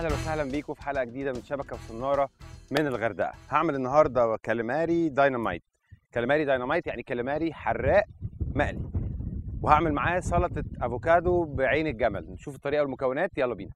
اهلا وسهلا بيكم في حلقه جديده من شبكه وصناره من الغردقه هعمل النهارده كاليماري دايناميت كاليماري دايناميت يعني كاليماري حراق مقلي وهعمل معاه سلطه افوكادو بعين الجمل نشوف الطريقه والمكونات يلا بينا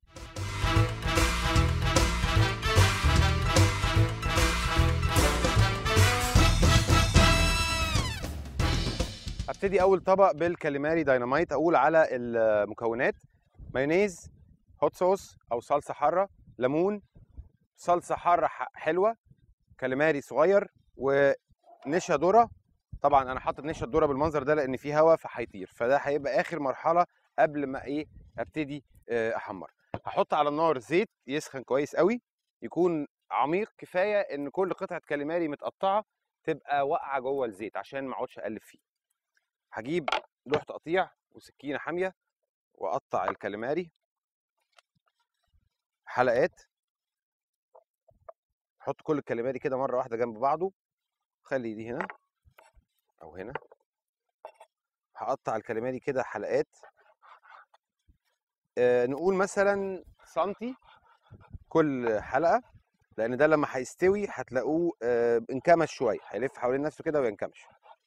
هبتدي اول طبق بالكاليماري دايناميت اقول على المكونات مايونيز هوت صوص او صلصه حاره ليمون صلصه حاره ح- حلوه كاليماري صغير ونشا ذره طبعا انا حاطط نشا الذره بالمنظر ده لان فيه هواء فهيطير فده هيبقى اخر مرحله قبل ما ايه ابتدي آه، احمر هحط على النار زيت يسخن كويس قوي يكون عميق كفايه ان كل قطعه كاليماري متقطعه تبقى واقعه جوه الزيت عشان ما اقعدش اقلب فيه هجيب لوح تقطيع وسكينه حاميه واقطع الكاليماري حلقات احط كل الكاليماري كده مره واحده جنب بعضه خلي دي هنا او هنا هقطع الكاليماري كده حلقات آه نقول مثلا سنتي كل حلقه لان ده لما هيستوي هتلاقوه آه انكمش شويه هيلف حوالين نفسه كده وينكمش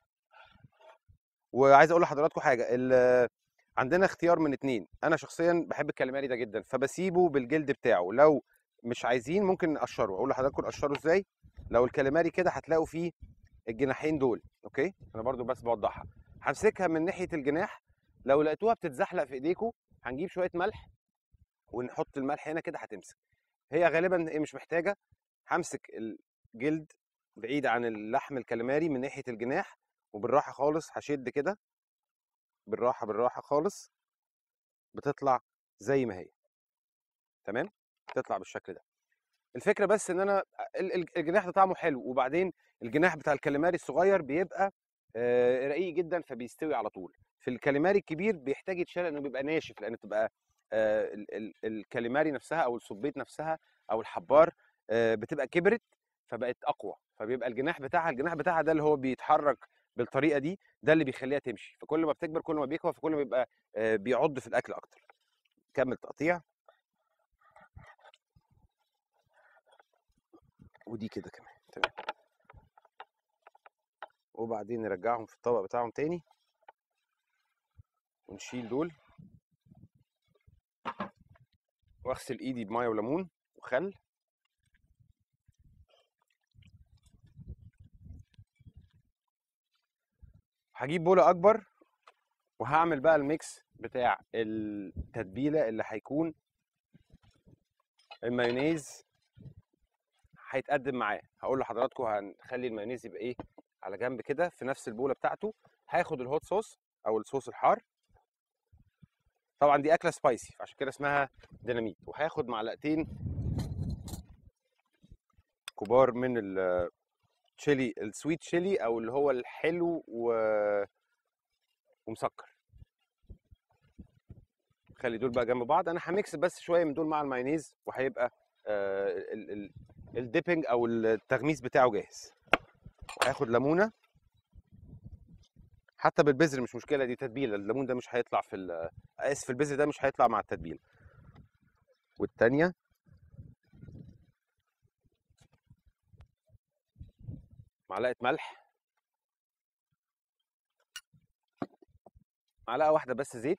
وعايز اقول لحضراتكم حاجه ال- عندنا اختيار من اتنين انا شخصيا بحب الكاليماري ده جدا فبسيبه بالجلد بتاعه لو مش عايزين ممكن نقشره اقول لحضراتكم نقشره ازاي لو الكاليماري كده هتلاقوا فيه الجناحين دول اوكي انا برضو بس بوضحها همسكها من ناحيه الجناح لو لقيتوها بتتزحلق في ايديكم هنجيب شويه ملح ونحط الملح هنا كده هتمسك هي غالبا هي مش محتاجه همسك الجلد بعيد عن اللحم الكاليماري من ناحيه الجناح وبالراحه خالص هشد كده بالراحه بالراحه خالص بتطلع زي ما هي تمام بتطلع بالشكل ده الفكره بس ان انا ال- ال- الجناح ده طعمه حلو وبعدين الجناح بتاع الكاليماري الصغير بيبقى آه، رقيق جدا فبيستوي على طول في الكاليماري الكبير بيحتاج يتشال لانه بيبقى ناشف لان تبقى آه، ال- ال- الكاليماري نفسها او الصبيط نفسها او الحبار آه، بتبقى كبرت فبقت اقوى فبيبقى الجناح بتاعها الجناح بتاعها ده اللي هو بيتحرك بالطريقه دي ده اللي بيخليها تمشي فكل ما بتكبر كل ما بيقوى فكل ما بيبقى آه، بيعض في الاكل اكتر كمل تقطيع ودي كده كمان تمام وبعدين نرجعهم في الطبق بتاعهم تاني ونشيل دول واغسل ايدي بميه وليمون وخل هجيب بولة اكبر وهعمل بقى الميكس بتاع التتبيله اللي هيكون المايونيز هيتقدم معاه هقول لحضراتكم هنخلي المايونيز يبقى ايه على جنب كده في نفس البوله بتاعته هاخد الهوت صوص او الصوص الحار طبعا دي اكله سبايسي عشان كده اسمها ديناميت وهاخد معلقتين كبار من التشيلي السويت تشيلي او اللي هو الحلو و... ومسكر خلي دول بقى جنب بعض انا هميكس بس شويه من دول مع المايونيز وهيبقى آه ال... ال... الديبنج او التغميس بتاعه جاهز هاخد ليمونه حتى بالبذر مش مشكله دي تتبيله الليمون ده مش هيطلع في ال- اسف البذر ده مش هيطلع مع التتبيله والتانيه معلقه ملح معلقه واحده بس زيت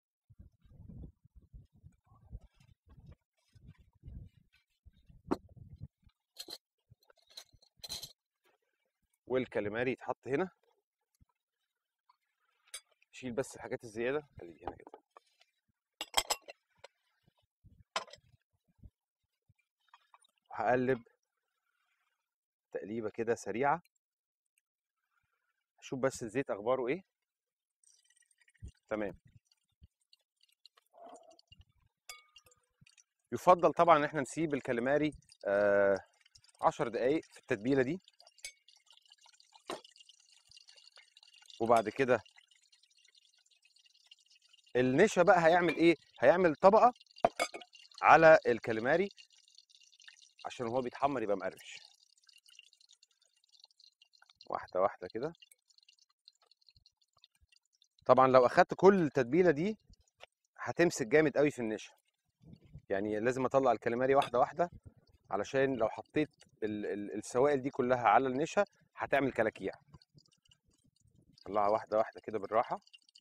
والكاليماري يتحط هنا شيل بس الحاجات الزياده خليه هنا كده وهقلب تقليبه كده سريعه اشوف بس الزيت اخباره ايه تمام يفضل طبعا ان احنا نسيب الكاليماري آه 10 دقايق في التتبيله دي وبعد كده النشا بقى هيعمل ايه هيعمل طبقه على الكاليماري عشان هو بيتحمر يبقى مقرمش واحده واحده كده طبعا لو اخدت كل التتبيله دي هتمسك جامد قوي في النشا يعني لازم اطلع الكاليماري واحده واحده علشان لو حطيت ال ال السوائل دي كلها على النشا هتعمل كلاكيع طلعها واحده واحده كده بالراحه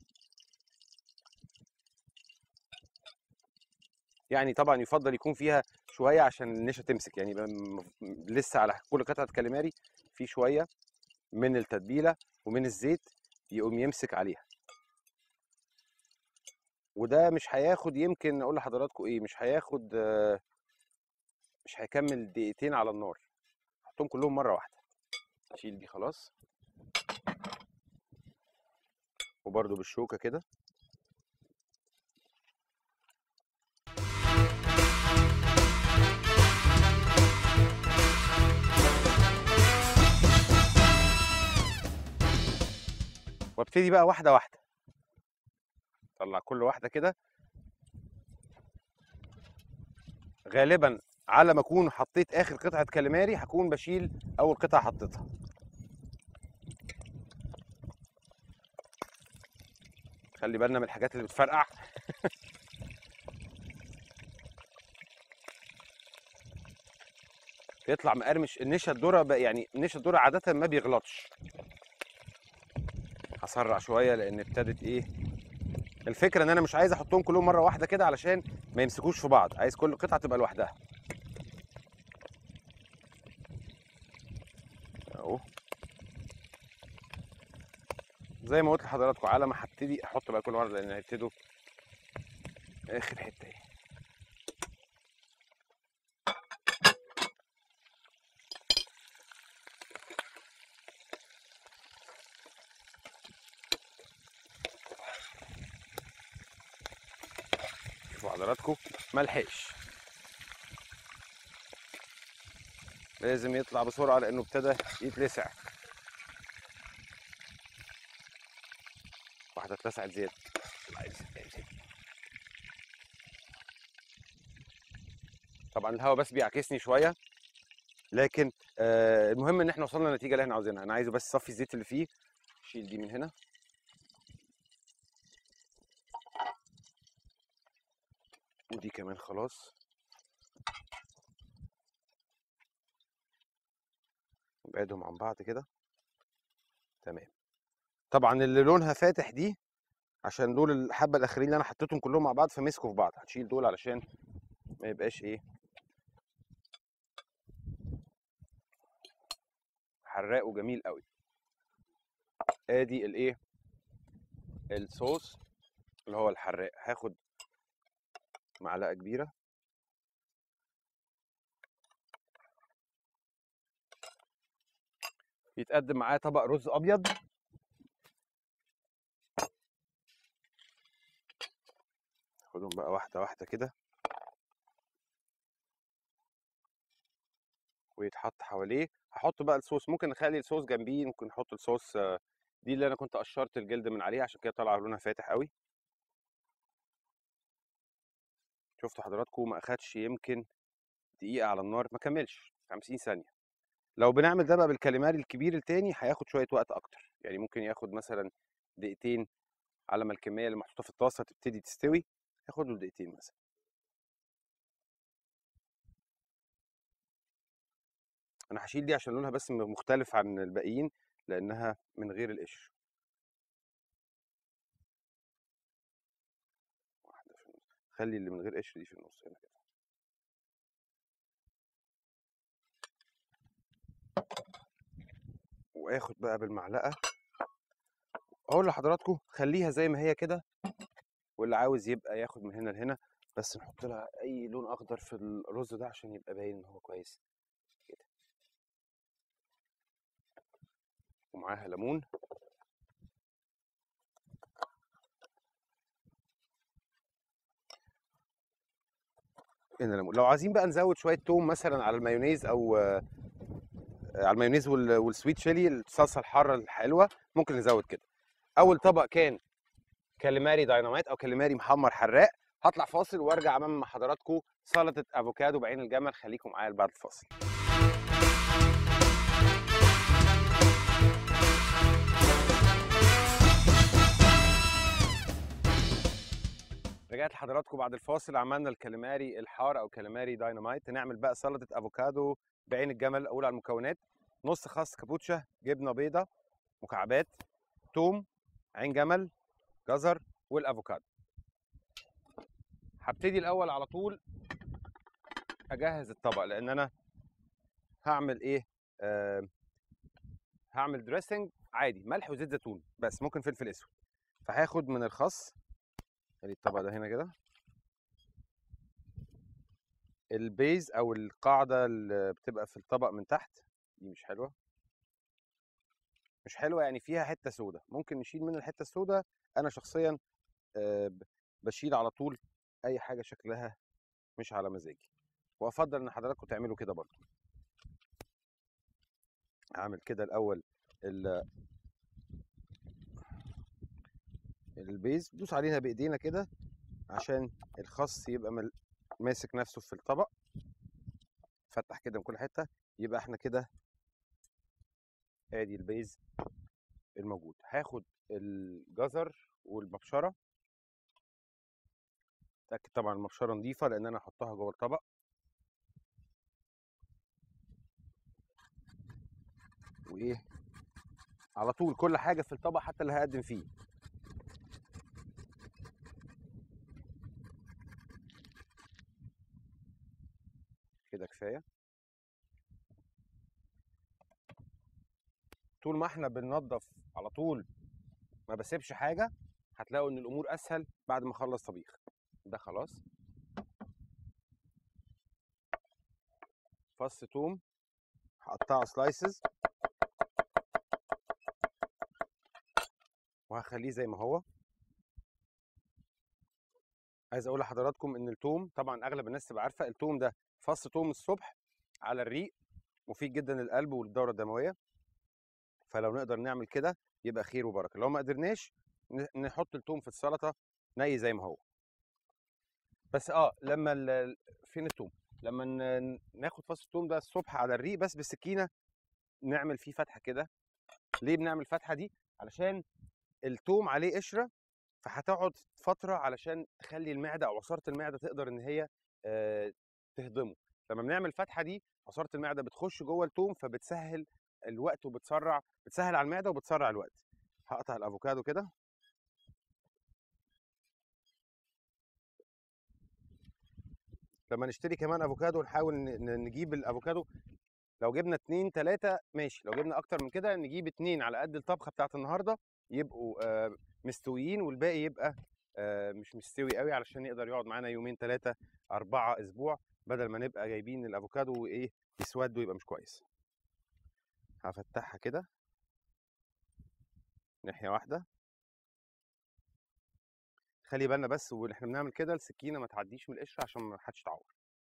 يعني طبعا يفضل يكون فيها شويه عشان النشا تمسك يعني يبقى م- م- لسه على كل قطعه كاليماري في شويه من التتبيله ومن الزيت يقوم يمسك عليها وده مش هياخد يمكن اقول لحضراتكم ايه مش هياخد آه، مش هيكمل دقيقتين على النار حطهم كلهم مره واحده شيل دي خلاص وبرده بالشوكه كده وابتدي بقى واحده واحده طلع كل واحده كده غالبا على ما اكون حطيت اخر قطعه كاليماري هكون بشيل اول قطعه حطيتها خلي بالنا من الحاجات اللي بتفرقع يطلع مقرمش النشا الذره بقى- يعني نشا الذره عاده ما بيغلطش هسرع شويه لان ابتدت ايه الفكره ان انا مش عايز احطهم كلهم مره واحده كده علشان ما يمسكوش في بعض عايز كل قطعه تبقى لوحدها اهو زي ما قلت لحضراتكم على ما هبتدي احط بقى كل مره لان هيبتدوا اخر حته اهي شوفوا حضراتكم ملحقش لازم يطلع بسرعه لانه ابتدى يتلسع واحده اتلسعت زياده الله يمسك- يمسك. طبعا الهواء بس بيعكسني شويه لكن آه المهم ان احنا وصلنا للنتيجه اللي احنا عاوزينها انا عايزه بس صفي الزيت اللي فيه شيل دي من هنا ودي كمان خلاص نبعدهم عن بعض كده تمام طبعا اللي لونها فاتح دي عشان دول الحبه الاخرين اللي انا حطيتهم كلهم مع بعض فمسكوا في بعض هتشيل دول علشان ما يبقاش ايه حراق وجميل قوي ادي الايه الصوص اللي هو الحراق هاخد معلقه كبيره يتقدم معاه طبق رز ابيض خدهم بقى واحده واحده كده ويتحط حواليه هحط بقى الصوص ممكن نخلي الصوص جنبيه ممكن نحط الصوص آه، دي اللي انا كنت قشرت الجلد من عليها عشان كده طالعه لونها فاتح قوي شفتوا حضراتكم ما اخدش يمكن دقيقه على النار ما كملش 50 ثانيه لو بنعمل ده بقى بالكاليماري الكبير التاني هياخد شويه وقت اكتر يعني ممكن ياخد مثلا دقيقتين على ما الكميه اللي محطوطه في الطاسه تبتدي تستوي ياخد له دقيقتين مثلا انا هشيل دي عشان لونها بس مختلف عن الباقيين لانها من غير القشر واحده في النص خلي اللي من غير قشر دي في النص هنا كده واخد بقى بالمعلقه اقول لحضراتكم خليها زي ما هي كده واللي عاوز يبقى ياخد من هنا لهنا بس نحط لها اي لون اخضر في الرز ده عشان يبقى باين ان هو كويس كده ومعاها ليمون هنا ليمون لو عايزين بقى نزود شويه توم مثلا على المايونيز او آه، على المايونيز وال- والسويت شيلي الصلصه الحاره الحلوه ممكن نزود كده اول طبق كان كاليماري دايناميت او كاليماري محمر حراق هطلع فاصل وارجع امام حضراتكم سلطه افوكادو بعين الجمل خليكم معايا بعد الفاصل رجعنا رجعت لحضراتكم بعد الفاصل عملنا الكاليماري الحار او كاليماري داينامايت نعمل بقى سلطه افوكادو بعين الجمل اقول على المكونات نص خس كابوتشا جبنه بيضه مكعبات توم عين جمل جزر والافوكادو هبتدي الاول على طول اجهز الطبق لان انا هعمل ايه آه هعمل دريسنج عادي ملح وزيت زيتون بس ممكن فلفل اسود فهاخد من الخس ادي الطبق ده هنا كده البيز او القاعده اللي بتبقى في الطبق من تحت دي مش حلوه مش حلوه يعني فيها حته سودة ممكن نشيل من الحته السودة انا شخصيا آه، ب- بشيل على طول اي حاجه شكلها مش على مزاجي وافضل ان حضراتكم تعملوا كده برضو هعمل كده الاول ال- البيز دوس عليها بايدينا كده عشان الخس يبقى مل- ماسك نفسه في الطبق فتح كده من كل حته يبقى احنا كده ادي البيز الموجود هاخد الجزر والمبشره اتاكد طبعا المبشره نظيفه لان انا هحطها جوه الطبق وايه على طول كل حاجه في الطبق حتى اللي هقدم فيه كده كفايه طول ما احنا بننضف على طول ما بسيبش حاجه هتلاقوا ان الامور اسهل بعد ما اخلص طبيخ ده خلاص فص توم هقطعه سلايسز وهخليه زي ما هو عايز اقول لحضراتكم ان التوم طبعا اغلب الناس تبقى عارفه التوم ده فص توم الصبح على الريق مفيد جدا للقلب والدوره الدمويه فلو نقدر نعمل كده يبقى خير وبركه لو ما قدرناش ن- نحط التوم في السلطه ني زي ما هو بس اه لما ال- فين التوم لما ن- ناخد فص التوم ده الصبح على الريق بس بالسكينه نعمل فيه فتحه كده ليه بنعمل الفتحه دي علشان التوم عليه قشره فهتقعد فتره علشان تخلي المعده او عصاره المعده تقدر ان هي آه، تهضمه لما بنعمل الفتحه دي عصاره المعده بتخش جوه التوم فبتسهل الوقت وبتسرع بتسهل على المعده وبتسرع الوقت هقطع الافوكادو كده لما نشتري كمان افوكادو نحاول ن- ن- نجيب الافوكادو لو جبنا اتنين تلاتة ماشي لو جبنا اكتر من كده نجيب اتنين على قد الطبخه بتاعت النهارده يبقوا آه، مستويين والباقي يبقى آه، مش مستوي قوي علشان يقدر يقعد معانا يومين تلاتة أربعة أسبوع بدل ما نبقى جايبين الأفوكادو وإيه يسود ويبقى مش كويس هفتحها كده ناحية واحدة خلي بالنا بس واحنا بنعمل كده السكينة ما تعديش من القشرة عشان ما حدش يتعور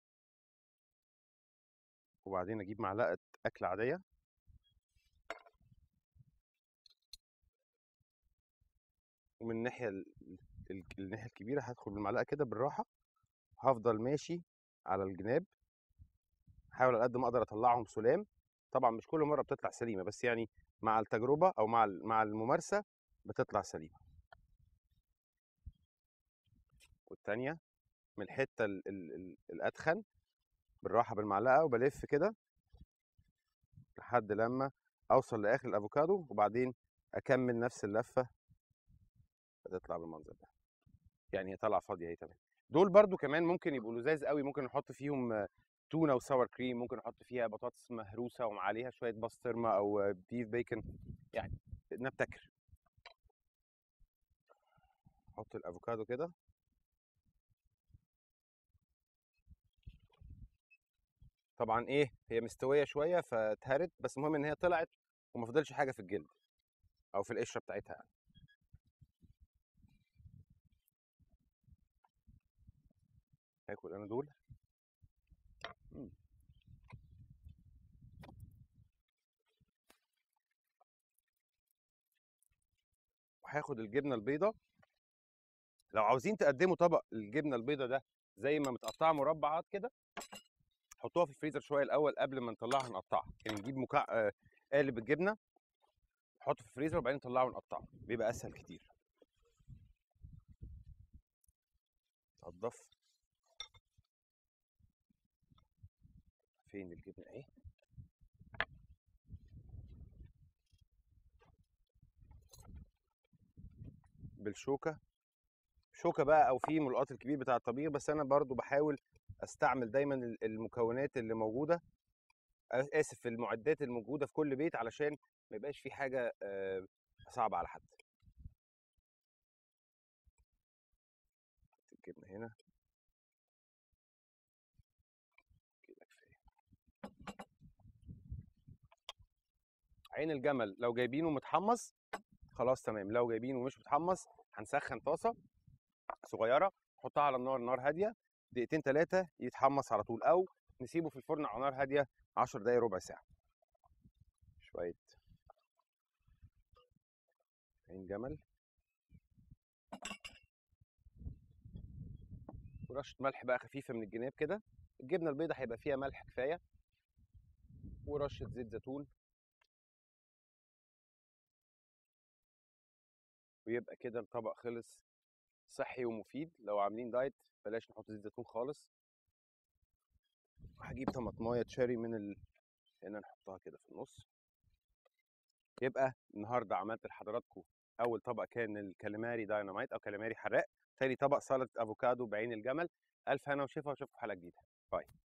وبعدين أجيب معلقة أكل عادية ومن الناحية ال- ال- الناحية الكبيرة هدخل بالمعلقة كده بالراحة هفضل ماشي على الجناب احاول على قد ما اقدر اطلعهم سلام طبعا مش كل مره بتطلع سليمه بس يعني مع التجربه او مع ال- مع الممارسه بتطلع سليمه والتانيه من الحته ال ال ال الاتخن بالراحه بالمعلقه وبلف كده لحد لما اوصل لاخر الافوكادو وبعدين اكمل نفس اللفه بتطلع بالمنظر ده يعني هي طالعه فاضيه اهي تمام دول برضو كمان ممكن يبقوا لذاذ قوي ممكن نحط فيهم آه، تونه وساور كريم ممكن نحط فيها بطاطس مهروسه وعليها شويه بسطرمه او آه، بيف بيكن يعني نبتكر احط الافوكادو كده طبعا ايه هي مستويه شويه فاتهرت بس المهم ان هي طلعت وما فضلش حاجه في الجلد او في القشره بتاعتها يعني هاكل انا دول مم. وهاخد الجبنه البيضاء لو عاوزين تقدموا طبق الجبنه البيضاء ده زي ما متقطعه مربعات كده حطوها في الفريزر شويه الاول قبل ما نطلعها نقطعها يعني نجيب مكع... آه، قالب الجبنه نحطه في الفريزر وبعدين نطلعه ونقطعه بيبقى اسهل كتير تنضف فين الجبنه اهي بالشوكه شوكه بقى او في ملقاط الكبير بتاع الطبيخ بس انا برضو بحاول استعمل دايما ال- المكونات اللي موجوده آ- اسف المعدات الموجوده في كل بيت علشان ما يبقاش في حاجه آه، صعبه على حد الجبنه هنا كده كفايه عين الجمل لو جايبينه متحمص خلاص تمام لو جايبينه مش متحمص هنسخن طاسه صغيره نحطها على النار نار هاديه دقيقتين ثلاثه يتحمص على طول او نسيبه في الفرن على نار هاديه 10 دقايق ربع ساعه شويه عين جمل ورشه ملح بقى خفيفه من الجناب كده الجبنه البيضاء هيبقى فيها ملح كفايه ورشه زيت زيتون ويبقى كده الطبق خلص صحي ومفيد لو عاملين دايت بلاش نحط زيت زيتون خالص هجيب طماطمايه تشيري من ال... هنا نحطها كده في النص يبقى النهارده عملت لحضراتكم اول طبق كان الكاليماري دايناميت او كاليماري حراق تاني طبق سلطه افوكادو بعين الجمل الف هنا وشفا واشوفكم في حلقه جديده باي